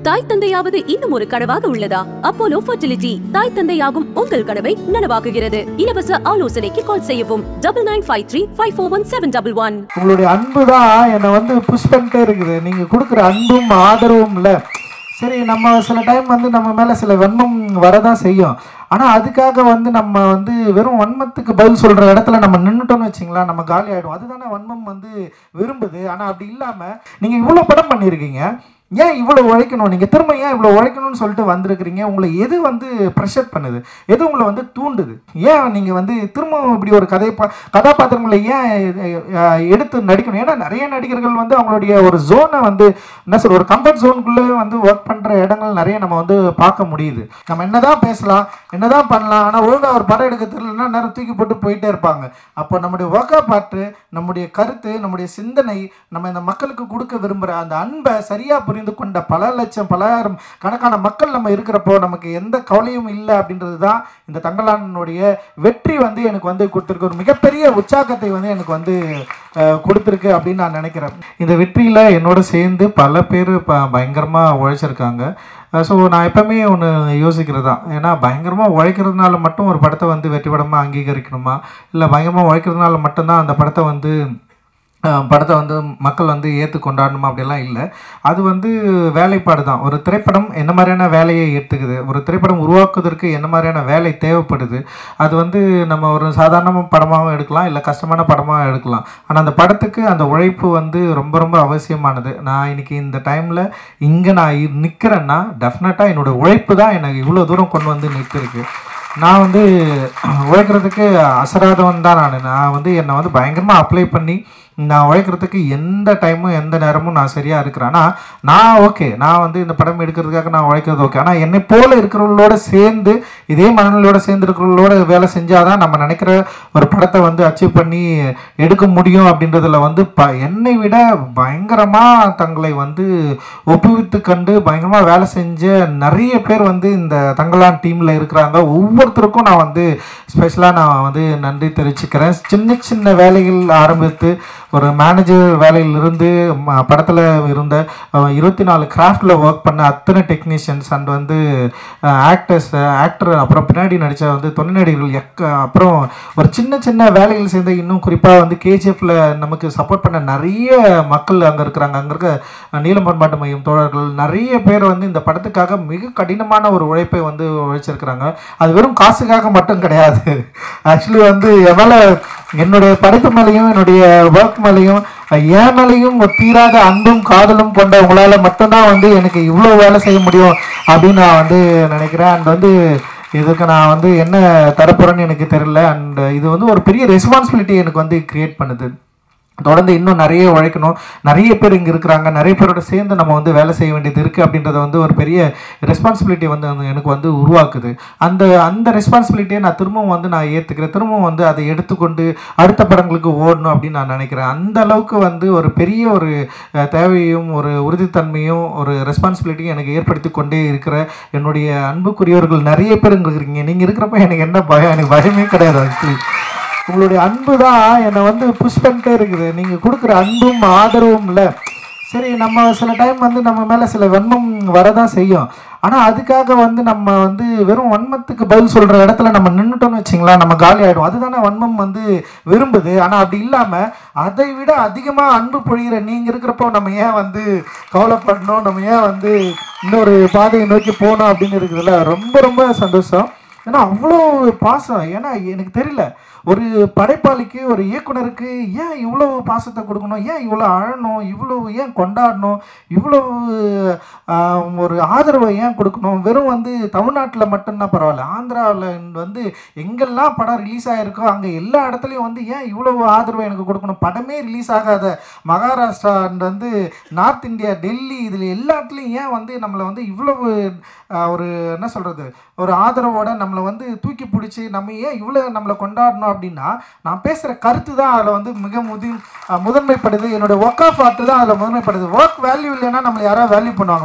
தாய் தந்தையாவது இன்னும் ஒரு கனவாக உள்ளதா அப்போலோ ஃபர்டிலிட்டி தாய் தந்தையாகும் உங்கள் கனவை நனவாக்குகிறது இலவச ஆலோசனைக்கு கால் செய்யவும் double nine five three five four one seven double one உங்களுடைய அன்பு தான் என்னை வந்து புஷ் பண்ணிட்டே இருக்குது நீங்கள் கொடுக்குற அன்பும் ஆதரவும் இல்லை சரி நம்ம சில டைம் வந்து நம்ம மேலே சில வன்மம் வரதான் செய்யும் ஆனால் அதுக்காக வந்து நம்ம வந்து வெறும் வன்மத்துக்கு பதில் சொல்கிற இடத்துல நம்ம நின்றுட்டோம்னு வச்சிங்களா நம்ம காலி ஆகிடும் அதுதானே வன்மம் வந்து விரும்புது ஆனால் அப்படி இல்லாமல் நீங்கள் இவ்வளோ படம் பண்ணியிருக்கீங்க ஏன் இவ்வளோ உழைக்கணும் நீங்கள் திரும்ப ஏன் இவ்வளோ உழைக்கணும்னு சொல்லிட்டு வந்திருக்கிறீங்க உங்களை எது வந்து ப்ரெஷர் பண்ணுது எது உங்களை வந்து தூண்டுது ஏன் நீங்கள் வந்து திரும்ப இப்படி ஒரு கதை பா கதாபாத்திரங்களை ஏன் அஹ், எடுத்து நடிக்கணும் ஏன்னா நிறைய நடிகர்கள் வந்து அவங்களுடைய ஒரு ஜோனை வந்து என்ன சொல்ற ஒரு கம்ஃபர்ட் ஜோனுக்குள்ளே வந்து ஒர்க் பண்ணுற இடங்கள் நிறைய நம்ம வந்து பார்க்க முடியுது நம்ம என்னதான் பேசலாம் என்னதான் பண்ணலாம் ஆனால் ஒழுங்காக ஒரு படம் எடுக்க தெரியலன்னா நேரம் தூக்கி போட்டு போயிட்டே இருப்பாங்க அப்போ நம்முடைய ஒர்க்கா பாட்டு நம்முடைய கருத்து நம்முடைய சிந்தனை நம்ம இந்த மக்களுக்கு கொடுக்க விரும்புகிற அந்த அன்பை சரியாக புரிந்து கொண்ட பல லட்சம் பலாயிரம் கணக்கான மக்கள் நம்ம இருக்கிறப்போ நமக்கு எந்த கவலையும் இல்லை அப்படின்றது தான் இந்த தங்கலானுடைய வெற்றி வந்து எனக்கு வந்து கொடுத்துருக்கு ஒரு மிகப்பெரிய உற்சாகத்தை வந்து எனக்கு வந்து அஹ், கொடுத்துருக்கு அப்படின்னு நான் நினைக்கிறேன் இந்த வெற்றியில் என்னோட சேர்ந்து பல பேர் ப பயங்கரமாக உழைச்சிருக்காங்க ஸோ நான் எப்பவுமே ஒன்று யோசிக்கிறது தான் ஏன்னா பயங்கரமாக உழைக்கிறதுனால மட்டும் ஒரு படத்தை வந்து வெற்றி படமாக அங்கீகரிக்கணுமா இல்லை பயங்கரமாக உழைக்கிறதுனால மட்டும்தான் அந்த படத்தை வந்து அஹ், படத்தை வந்து மக்கள் வந்து ஏற்று கொண்டாடணுமா அப்படிலாம் இல்லை அது வந்து வேலைப்பாடு தான் ஒரு திரைப்படம் என்ன மாதிரியான வேலையை எடுத்துக்குது ஒரு திரைப்படம் உருவாக்குவதற்கு என்ன மாதிரியான வேலை தேவைப்படுது அது வந்து நம்ம ஒரு சாதாரண படமாகவும் எடுக்கலாம் இல்லை கஷ்டமான படமாகவும் எடுக்கலாம் ஆனால் அந்த படத்துக்கு அந்த உழைப்பு வந்து ரொம்ப ரொம்ப அவசியமானது நான் இன்னைக்கு இந்த டைமில் இங்கே நான் நிற்கிறேன்னா டெஃபினட்டாக என்னோட உழைப்பு தான் எனக்கு இவ்வளோ தூரம் கொண்டு வந்து நிறுத்திருக்கு நான் வந்து உழைக்கிறதுக்கு அசராதவன் தான் நான் நான் வந்து என்னை வந்து பயங்கரமாக அப்ளை பண்ணி நான் உழைக்கிறதுக்கு எந்த டைமும் எந்த நேரமும் நான் சரியாக இருக்கிறேன் ஆனால் நான் ஓகே நான் வந்து இந்த படம் எடுக்கிறதுக்காக நான் உழைக்கிறது ஓகே ஆனால் என்னை போல இருக்கிறவங்களோட சேர்ந்து இதே மனநிலையோட சேர்ந்து இருக்கிறவங்களோட வேலை செஞ்சால் தான் நம்ம நினைக்கிற ஒரு படத்தை வந்து அச்சீவ் பண்ணி எடுக்க முடியும் அப்படின்றதுல வந்து ப என்னை விட பயங்கரமாக தங்களை வந்து ஒப்புவித்து கண்டு பயங்கரமாக வேலை செஞ்ச நிறைய பேர் வந்து இந்த தங்கலான் டீமில் இருக்கிறாங்க ஒவ்வொருத்தருக்கும் நான் வந்து ஸ்பெஷலாக நான் வந்து நன்றி தெரிவிச்சுக்கிறேன் சின்ன சின்ன வேலைகள் ஆரம்பித்து ஒரு மேனேஜர் வேலையிலிருந்து படத்தில் இருந்த இருபத்தி நாலு கிராஃப்டில் ஒர்க் பண்ண அத்தனை டெக்னீஷியன்ஸ் அண்ட் வந்து ஆக்டர்ஸ் ஆக்டர் அப்புறம் பின்னாடி நடித்த வந்து துணை நடிகர்கள் எக்க அப்புறம் ஒரு சின்ன சின்ன வேலைகள் சேர்ந்து இன்னும் குறிப்பாக வந்து கேஜிஎஃப்ல நமக்கு சப்போர்ட் பண்ண நிறைய மக்கள் அங்கே இருக்கிறாங்க அங்கே இருக்க நீலம் பண்பாட்டு மையம் தோழர்கள் நிறைய பேர் வந்து இந்த படத்துக்காக மிக கடினமான ஒரு உழைப்பை வந்து உழைச்சிருக்கிறாங்க அது வெறும் காசுக்காக மட்டும் கிடையாது ஆக்சுவலி வந்து எவ்வளோ என்னுடைய படைப்பு மேலேயும் என்னுடைய ஒர்க் மேலேயும் என் மேலேயும் ஒரு தீராத அன்பும் காதலும் கொண்ட உங்களால் மட்டும்தான் வந்து எனக்கு இவ்வளோ வேலை செய்ய முடியும் அப்படின்னு நான் வந்து நினைக்கிறேன் அண்ட் வந்து இதுக்கு நான் வந்து என்ன தரப்போறேன்னு எனக்கு தெரியல அண்ட் இது வந்து ஒரு பெரிய ரெஸ்பான்சிபிலிட்டி எனக்கு வந்து கிரியேட் பண்ணுது தொடர்ந்து இன்னும் நிறைய உழைக்கணும் நிறைய பேர் இங்கே இருக்கிறாங்க நிறைய பேரோட சேர்ந்து நம்ம வந்து வேலை செய்ய வேண்டியது இருக்குது அப்படின்றத வந்து ஒரு பெரிய ரெஸ்பான்சிபிலிட்டி வந்து வந்து எனக்கு வந்து உருவாக்குது அந்த அந்த ரெஸ்பான்சிபிலிட்டியை நான் திரும்பவும் வந்து நான் ஏற்றுக்கிறேன் திரும்பவும் வந்து அதை எடுத்துக்கொண்டு அடுத்த படங்களுக்கு ஓடணும் அப்படின்னு நான் நினைக்கிறேன் அந்த அளவுக்கு வந்து ஒரு பெரிய ஒரு அஹ், தேவையும் ஒரு உறுதித்தன்மையும் ஒரு ரெஸ்பான்சிபிலிட்டியும் எனக்கு ஏற்படுத்தி கொண்டே இருக்கிற என்னுடைய அன்புக்குரியவர்கள் நிறைய பேர் இங்கே இருக்கிறீங்க நீங்கள் இருக்கிறப்ப எனக்கு என்ன பயம் எனக்கு பயமே கிடையாது ஆக்சுவலி உங்களுடைய அன்பு தான் என்னை வந்து புஷ் பண்ணிட்டே இருக்குது நீங்கள் கொடுக்குற அன்பும் ஆதரவும் இல்லை சரி நம்ம சில டைம் வந்து நம்ம மேலே சில வன்மம் வரதான் செய்யும் ஆனால் அதுக்காக வந்து நம்ம வந்து வெறும் வன்மத்துக்கு பதில் சொல்கிற இடத்துல நம்ம நின்றுட்டோம்னு வச்சிங்களா நம்ம காலி ஆகிடும் அதுதானே வன்மம் வந்து விரும்புது ஆனால் அப்படி இல்லாமல் அதை விட அதிகமாக அன்பு பொழிகிற நீங்கள் இருக்கிறப்போ நம்ம ஏன் வந்து கவலைப்படணும் நம்ம ஏன் வந்து இன்னொரு பாதையை நோக்கி போகணும் அப்படின்னு இருக்குதுல்ல ரொம்ப ரொம்ப சந்தோஷம் ஏன்னா அவ்வளோ பாசம் ஏன்னா எனக்கு தெரியல ஒரு படைப்பாளிக்கு ஒரு இயக்குனருக்கு ஏன் இவ்வளோ பாசத்தை கொடுக்கணும் ஏன் இவ்வளோ அழணும் இவ்வளோ ஏன் கொண்டாடணும் இவ்வளோ ஆஹ், ஒரு ஆதரவை ஏன் கொடுக்கணும் வெறும் வந்து தமிழ்நாட்டில் மட்டும்தான் பரவாயில்ல ஆந்திராவில் வந்து எங்கெல்லாம் படம் ரிலீஸ் ஆகிருக்கோ அங்கே எல்லா இடத்துலையும் வந்து ஏன் இவ்வளோ ஆதரவை எனக்கு கொடுக்கணும் படமே ரிலீஸ் ஆகாத மகாராஷ்டிரா and வந்து நார்த் இந்தியா டெல்லி இதில் எல்லா இடத்துலையும் ஏன் வந்து நம்மளை வந்து இவ்வளவு ஆஹ், ஒரு என்ன சொல்கிறது ஒரு ஆதரவோட நம்மளை வந்து தூக்கி பிடிச்சி நம்ம ஏன் இவ்வளோ நம்மளை கொண்டாடணும் அப்படின்னா நான் பேசுகிற கருத்து தான் அதில் வந்து மிக முதி அஹ் முதன்மைப்படுது என்னோட ஒர்க் ஆஃப் ஆர்ட் தான் அதில் முதன்மைப்படுது ஒர்க் வேல்யூ இல்லைன்னா நம்மளை யாராவது வேல்யூ பண்ணுவாங்களா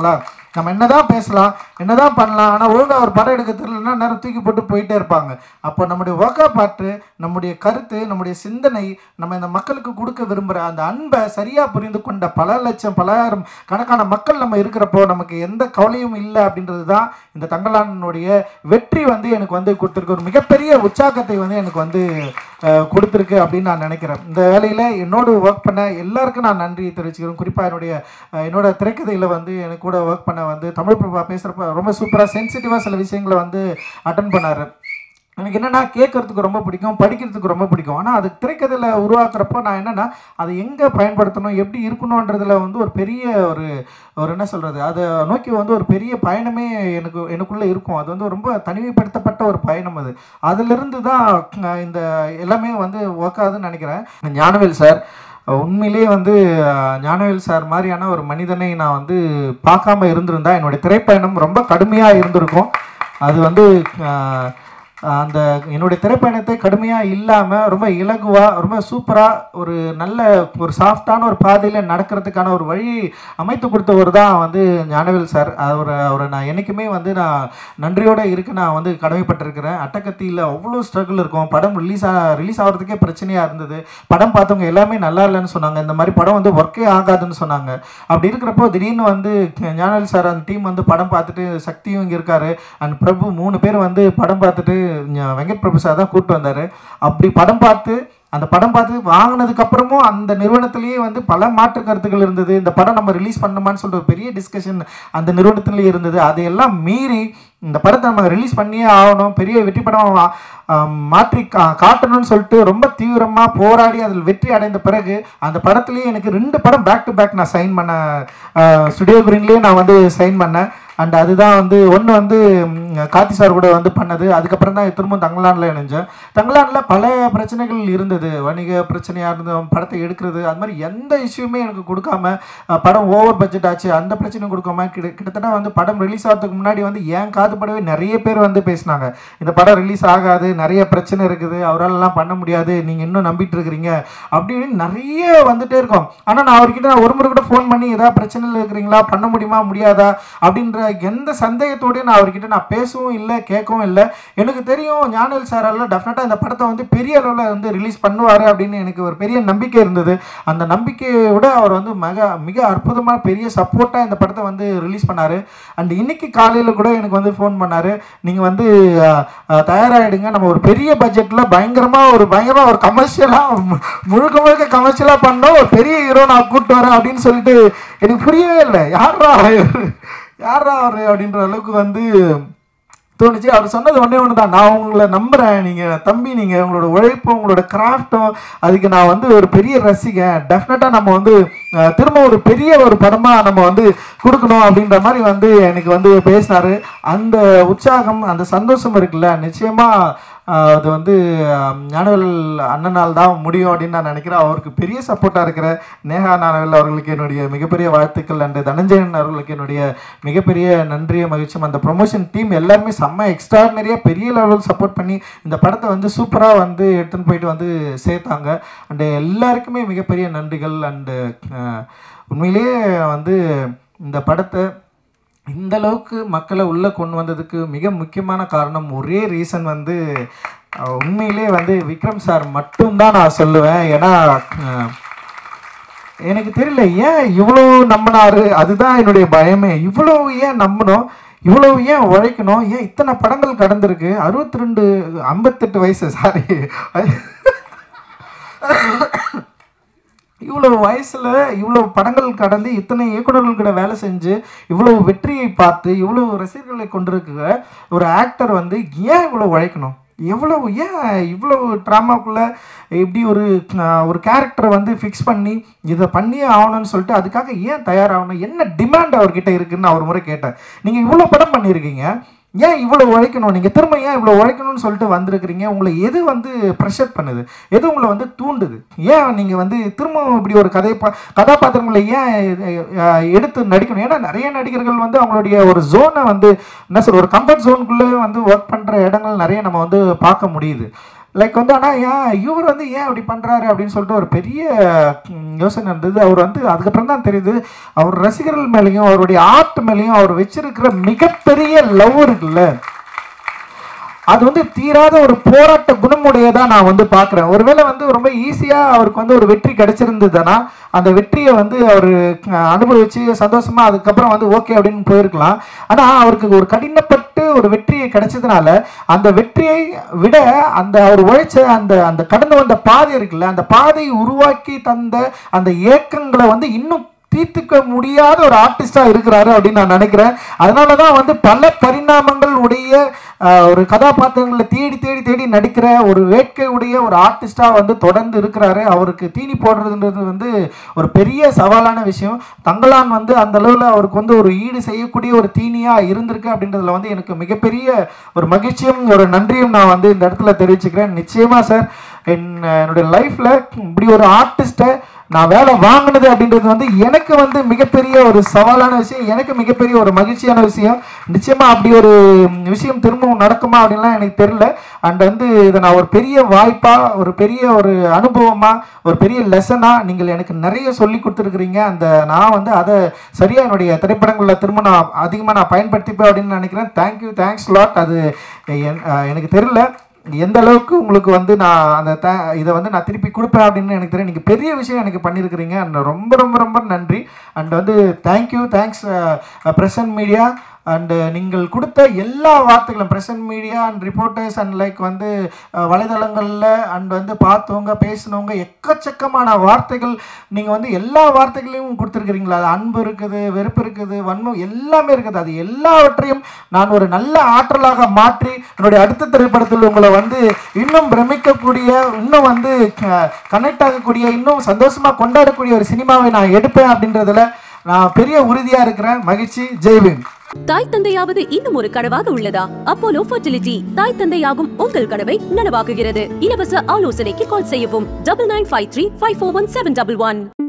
நம்ம என்னதான் பேசலாம் என்னதான் பண்ணலாம் ஆனால் ஒழுங்காக ஒரு படம் எடுக்க தெரியலன்னா நேரம் தூக்கி போட்டு போயிட்டே இருப்பாங்க அப்போ நம்முடைய ஒர்க்கா பாட்டு நம்முடைய கருத்து நம்முடைய சிந்தனை நம்ம இந்த மக்களுக்கு கொடுக்க விரும்புகிற அந்த அன்பை சரியாக புரிந்து கொண்ட பல லட்சம் பலாயிரம் கணக்கான மக்கள் நம்ம இருக்கிறப்போ நமக்கு எந்த கவலையும் இல்லை அப்படின்றது தான் இந்த தங்கலானுடைய வெற்றி வந்து எனக்கு வந்து கொடுத்துருக்கு ஒரு மிகப்பெரிய உற்சாகத்தை வந்து எனக்கு வந்து அஹ், கொடுத்துருக்கு அப்படின்னு நான் நினைக்கிறேன் இந்த வேலையில் என்னோடு ஒர்க் பண்ண எல்லாருக்கும் நான் நன்றி தெரிவிச்சுக்கிறேன் குறிப்பாக என்னுடைய அஹ், என்னோட திரைக்கதையில் வந்து எனக்கு கூட ஒர்க் பண்ண வந்து தமிழ் பிரபா பேசுகிறப்ப ரொம்ப சூப்பராக சென்சிட்டிவாக சில விஷயங்களை வந்து அட்டன் பண்ணார் எனக்கு என்னென்னா கேட்கறதுக்கு ரொம்ப பிடிக்கும் படிக்கிறதுக்கு ரொம்ப பிடிக்கும் ஆனால் அது திரைக்கதையில் உருவாக்குறப்போ நான் என்னென்னா அதை எங்கே பயன்படுத்தணும் எப்படி இருக்கணுன்றதுல வந்து ஒரு பெரிய ஒரு ஒரு என்ன சொல்கிறது அதை நோக்கி வந்து ஒரு பெரிய பயணமே எனக்கு எனக்குள்ளே இருக்கும் அது வந்து ரொம்ப தனிமைப்படுத்தப்பட்ட ஒரு பயணம் அது அதிலிருந்து தான் அஹ், இந்த எல்லாமே வந்து ஒர்க் ஆகுதுன்னு நினைக்கிறேன் ஞானவேல் சார் உண்மையிலேயே வந்து அஹ், ஞானவேல் சார் மாதிரியான ஒரு மனிதனை நான் வந்து பார்க்காம இருந்திருந்தா என்னுடைய திரைப்பயணம் ரொம்ப கடுமையாக இருந்திருக்கும் அது வந்து அஹ், அந்த என்னுடைய திரைப்பயணத்தை கடுமையாக இல்லாமல் ரொம்ப இலகுவாக ரொம்ப சூப்பராக ஒரு நல்ல ஒரு சாஃப்டான ஒரு பாதையில் நடக்கிறதுக்கான ஒரு வழி அமைத்து கொடுத்தவர் தான் வந்து ஞானவேல் சார் அவரை அவரை நான் என்றைக்குமே வந்து நான் நன்றியோடு இருக்க நான் வந்து கடமைப்பட்டிருக்கிறேன் அட்டக்கத்தியில் அவ்வளோ ஸ்ட்ரகிள் இருக்கும் படம் ரிலீஸ் ஆ ரிலீஸ் ஆகிறதுக்கே பிரச்சனையாக இருந்தது படம் பார்த்தவங்க எல்லாமே நல்லா இல்லைன்னு சொன்னாங்க இந்த மாதிரி படம் வந்து ஒர்க்கே ஆகாதுன்னு சொன்னாங்க அப்படி இருக்கிறப்போ திடீர்னு வந்து ஞானவேல் சார் அந்த டீம் வந்து படம் பார்த்துட்டு சக்தியும் இங்கே இருக்காரு அண்ட் பிரபு மூணு பேர் வந்து படம் பார்த்துட்டு ஞ- வெங்கட் பிரபு சார் தான் கூப்பிட்டு வந்தார் அப்படி படம் பார்த்து அந்த படம் பார்த்து வாங்கினதுக்கு அப்புறமும் அந்த நிறுவனத்திலேயே வந்து பல மாற்று கருத்துக்கள் இருந்தது இந்த படம் நம்ம ரிலீஸ் பண்ணுமான்னு சொல்லிட்டு ஒரு பெரிய டிஸ்கஷன் அந்த நிறுவனத்திலேயே இருந்தது அதையெல்லாம் மீறி இந்த படத்தை நம்ம ரிலீஸ் பண்ணியே ஆகணும் பெரிய வெற்றி படம் ஆ- ஆம், மாற்றி கா காட்டணும்னு சொல்லிட்டு ரொம்ப தீவிரமாக போராடி அதில் வெற்றி அடைந்த பிறகு அந்த படத்துலேயே எனக்கு ரெண்டு படம் பேக் டு பேக் நான் சைன் பண்ண ஸ்டுடியோ கிரீன்லேயே நான் வந்து சைன் பண்ணேன் அண்ட் அதுதான் வந்து ஒன்று வந்து ம், கார்த்தி சார் கூட வந்து பண்ணது அதுக்கப்புறம் தான் திரும்ப தங்கலானில் இணைஞ்சேன் தங்கலானில் பல பிரச்சனைகள் இருந்தது வணிக பிரச்சனையாக இருந்தது படத்தை எடுக்கிறது அது மாதிரி எந்த இஷ்யூமே எனக்கு கொடுக்காம அஹ், படம் ஓவர் பட்ஜெட் ஆச்சு அந்த பிரச்சனையும் கொடுக்காம கிட்ட கிட்டத்தட்ட வந்து படம் ரிலீஸ் ஆகிறதுக்கு முன்னாடி வந்து ஏன் காதுபடவே நிறைய பேர் வந்து பேசினாங்க இந்த படம் ரிலீஸ் ஆகாது நிறைய பிரச்சனை இருக்குது அவராலலாம் பண்ண முடியாது நீங்கள் இன்னும் நம்பிட்டு இருக்கிறீங்க அப்படின்னு நிறைய வந்துட்டே இருக்கும் ஆனால் நான் அவர்கிட்ட நான் ஒரு முறை கூட ஃபோன் பண்ணி ஏதாவது பிரச்சனையில் இருக்கிறீங்களா பண்ண முடியுமா முடியாதா அப்படின்ற எந்த சந்தேகத்தோடயும் நான் அவர்கிட்ட நான் பேசவும் இல்லை கேட்கவும் இல்லை எனக்கு தெரியும் ஞானல் சாரால் டெஃபினட்டாக இந்த படத்தை வந்து பெரிய அளவில் வந்து ரிலீஸ் பண்ணுவார் அப்படின்னு எனக்கு ஒரு பெரிய நம்பிக்கை இருந்தது அந்த நம்பிக்கையை விட அவர் வந்து மிக மிக அற்புதமாக பெரிய சப்போர்ட்டாக இந்த படத்தை வந்து ரிலீஸ் பண்ணார் அண்ட் இன்னைக்கு காலையில் கூட எனக்கு வந்து ஃபோன் பண்ணார் நீங்கள் வந்து அஹ், அஹ், தயாராகிடுங்க நம்ம ஒரு பெரிய பட்ஜெட்டில் பயங்கரமாக ஒரு பயங்கரமாக ஒரு கமர்ஷியலாக முழுக்க முழுக்க கமர்ஷியலாக பண்ணோம் ஒரு பெரிய ஹீரோ நான் கூப்பிட்டு வரேன் அப்படின்னு சொல்லிட்டு எனக்கு புரியவே இல்லை யாரா இவரு? யாரா அவர் அப்படின்ற அளவுக்கு வந்து தோணுச்சு அவர் சொன்னது ஒன்றே ஒன்று தான் நான் உங்களை நம்புகிறேன் நீங்கள் தம்பி நீங்கள் உங்களோட உழைப்பும் உங்களோட கிராஃப்ட்டும் அதுக்கு நான் வந்து ஒரு பெரிய ரசிகன் டெஃபினட்டாக நம்ம வந்து அஹ், திரும்ப ஒரு பெரிய ஒரு படமாக நம்ம வந்து கொடுக்கணும் அப்படின்ற மாதிரி வந்து எனக்கு வந்து பேசினார் அந்த உற்சாகம் அந்த சந்தோஷம் இருக்குல்ல நிச்சயமாக ஆஹ் அது வந்து ஆஹ் ஞானவேல் அண்ணனால் தான் முடியும் அப்படின்னு நான் நினைக்கிறேன் அவருக்கு பெரிய சப்போர்ட்டாக இருக்கிற நேஹா ஞானவேல் அவர்களுக்கு என்னுடைய மிகப்பெரிய வாழ்த்துக்கள் அண்டு தனஞ்சயன் அவர்களுக்கு என்னுடைய மிகப்பெரிய நன்றியை மகிழ்ச்சியும் அந்த ப்ரொமோஷன் டீம் எல்லாருமே செம்ம எக்ஸ்ட்ராடினரியாக பெரிய லெவலில் சப்போர்ட் பண்ணி இந்த படத்தை வந்து சூப்பராக வந்து எடுத்துன்னு போயிட்டு வந்து சேர்த்தாங்க அண்டு எல்லாருக்குமே மிகப்பெரிய நன்றிகள் அண்டு உண்மையிலேயே வந்து இந்த படத்தை இந்த அளவுக்கு மக்களை உள்ளே கொண்டு வந்ததுக்கு மிக முக்கியமான காரணம் ஒரே ரீசன் வந்து அஹ், உண்மையிலே வந்து விக்ரம் சார் மட்டும்தான் நான் சொல்லுவேன் ஏன்னா அஹ், எனக்கு தெரியல ஏன் இவ்வளோ நம்பினாரு அதுதான் என்னுடைய பயமே இவ்வளோ ஏன் நம்பணும் இவ்வளோ ஏன் உழைக்கணும் ஏன் இத்தனை படங்கள் கடந்திருக்கு அறுபத்தி ரெண்டு ஐம்பத்தெட்டு வயசு சாரி இவ்வளவு வயசுல இவ்வளவு படங்கள் கடந்து இத்தனை இயக்குனர்கள் கூட வேலை செஞ்சு இவ்வளவு வெற்றியை பார்த்து இவ்வளவு ரசிகர்களை கொண்டிருக்கிற ஒரு ஆக்டர் வந்து ஏன் இவ்வளவு உழைக்கணும் எவ்வளவு ஏன் இவ்வளவு ட்ராமாக்குள்ள இப்படி ஒரு அஹ், ஒரு கேரக்டரை வந்து ஃபிக்ஸ் பண்ணி இதை பண்ணியே ஆகணும்னு சொல்லிட்டு அதுக்காக ஏன் தயாராகணும் என்ன டிமாண்ட் அவர்கிட்ட இருக்குன்னு நான் ஒரு முறை கேட்டேன் நீங்கள் இவ்வளோ படம் பண்ணியிருக்கீங்க ஏன் இவ்வளோ உழைக்கணும் நீங்கள் திரும்ப ஏன் இவ்வளோ உழைக்கணும்னு சொல்லிட்டு வந்திருக்கிறீங்க உங்களை எது வந்து ப்ரெஷர் பண்ணுது எது உங்களை வந்து தூண்டுது ஏன் நீங்கள் வந்து திரும்ப இப்படி ஒரு கதை பா கதாபாத்திரங்களை ஏன் அஹ், எடுத்து நடிக்கணும் ஏன்னா நிறைய நடிகர்கள் வந்து அவங்களுடைய ஒரு ஜோனை வந்து என்ன சொல்ற ஒரு கம்ஃபர்ட் ஜோனுக்குள்ளே வந்து ஒர்க் பண்ணுற இடங்கள் நிறைய நம்ம வந்து பார்க்க முடியுது லைக் வந்து ஆனால் ஏன் இவர் வந்து ஏன் அப்படி பண்ணுறாரு அப்படின்னு சொல்லிட்டு ஒரு பெரிய ம், யோசனை இருந்தது அவர் வந்து அதுக்கப்புறம் தான் தெரியுது அவர் ரசிகர்கள் மேலேயும் அவருடைய ஆர்ட் மேலேயும் அவர் வச்சிருக்கிற மிகப்பெரிய லவ் இருக்குல்ல அது வந்து தீராத ஒரு போராட்ட குணமுடையதா நான் வந்து பார்க்குறேன் ஒருவேளை வந்து ரொம்ப ஈஸியாக அவருக்கு வந்து ஒரு வெற்றி கிடைச்சிருந்ததுன்னா அந்த வெற்றியை வந்து அவர் அனுபவிச்சு சந்தோஷமா அதுக்கப்புறம் வந்து ஓகே அப்படின்னு போயிருக்கலாம் ஆனால் அவருக்கு ஒரு கடினப்பட்டு ஒரு வெற்றியை கிடைச்சதுனால அந்த வெற்றியை விட அந்த அவர் உழைச்ச அந்த அந்த கடந்து வந்த பாதை இருக்குல்ல அந்த பாதையை உருவாக்கி தந்த அந்த ஏக்கங்களை வந்து இன்னும் தீர்த்துக்க முடியாத ஒரு ஆர்டிஸ்டா இருக்கிறாரு அப்படின்னு நான் நினைக்கிறேன் அதனால தான் வந்து பல பரிணாமங்கள் உடைய ஆஹ், ஒரு கதாபாத்திரங்களை தேடி தேடி தேடி நடிக்கிற ஒரு வேட்கை உடைய ஒரு ஆர்டிஸ்டா வந்து தொடர்ந்து இருக்கிறாரு அவருக்கு தீனி போடுறதுன்றது வந்து ஒரு பெரிய சவாலான விஷயம் தங்கலான் வந்து அந்த அளவில் அவருக்கு வந்து ஒரு ஈடு செய்யக்கூடிய ஒரு தீனியா இருந்திருக்கு அப்படின்றதுல வந்து எனக்கு மிகப்பெரிய ஒரு மகிழ்ச்சியும் ஒரு நன்றியும் நான் வந்து இந்த இடத்துல தெரிவிச்சுக்கிறேன் நிச்சயமா சார் என் என்னுடைய லைஃப்ல இப்படி ஒரு ஆர்டிஸ்ட்டை நான் வேலை வாங்கினது அப்படின்றது வந்து எனக்கு வந்து மிகப்பெரிய ஒரு சவாலான விஷயம் எனக்கு மிகப்பெரிய ஒரு மகிழ்ச்சியான விஷயம் நிச்சயமா அப்படி ஒரு விஷயம் திரும்பவும் நடக்குமா அப்படின்லாம் எனக்கு தெரியல அண்ட் வந்து இதை நான் ஒரு பெரிய வாய்ப்பா ஒரு பெரிய ஒரு அனுபவமா ஒரு பெரிய லெசனா நீங்கள் எனக்கு நிறைய சொல்லி கொடுத்துருக்குறீங்க அந்த நான் வந்து அதை சரியா என்னுடைய திரைப்படங்களில் திரும்ப நான் அதிகமாக நான் பயன்படுத்திப்பேன் அப்படின்னு நினைக்கிறேன் தேங்க்யூ தேங்க்ஸ் லாட் அது என்- அஹ் எனக்கு தெரியல எந்த அளவுக்கு உங்களுக்கு வந்து நான் அந்த த இதை வந்து நான் திருப்பி கொடுப்பேன் அப்படின்னு எனக்கு தெரியும் நீங்கள் பெரிய விஷயம் எனக்கு பண்ணியிருக்கிறீங்க அண்ட் ரொம்ப ரொம்ப ரொம்ப நன்றி அண்ட் வந்து thank you thanks present media and நீங்கள் கொடுத்த எல்லா வார்த்தைகளும் present media and reporters and like வந்து அஹ், வலைதளங்கள்ல அண்ட் வந்து பார்த்தவங்க பேசினவங்க எக்கச்சக்கமான வார்த்தைகள் நீங்கள் வந்து எல்லா வார்த்தைகளையும் கொடுத்துருக்கிறீங்களா அது அன்பு இருக்குது வெறுப்பு இருக்குது வன்மம் எல்லாமே இருக்குது அது எல்லாவற்றையும் நான் ஒரு நல்ல ஆற்றலாக மாற்றி என்னுடைய அடுத்த திரைப்படத்தில் உங்களை வந்து இன்னும் பிரமிக்கக்கூடிய இன்னும் வந்து கனெக்ட் ஆகக்கூடிய இன்னும் சந்தோஷமா கொண்டாடக்கூடிய ஒரு சினிமாவை நான் எடுப்பேன் அப்படின்றதுல நான் பெரிய உறுதியா இருக்கிறேன் மகிழ்ச்சி ஜெய்வின் தாய் தந்தையாவது இன்னும் ஒரு கனவாக உள்ளதா அப்போலோ ஃபர்டிலிட்டி தாய் தந்தையாகும் உங்கள் கனவை நனவாக்குகிறது இலவச ஆலோசனைக்கு கால் செய்யவும் double nine five three five four one seven double one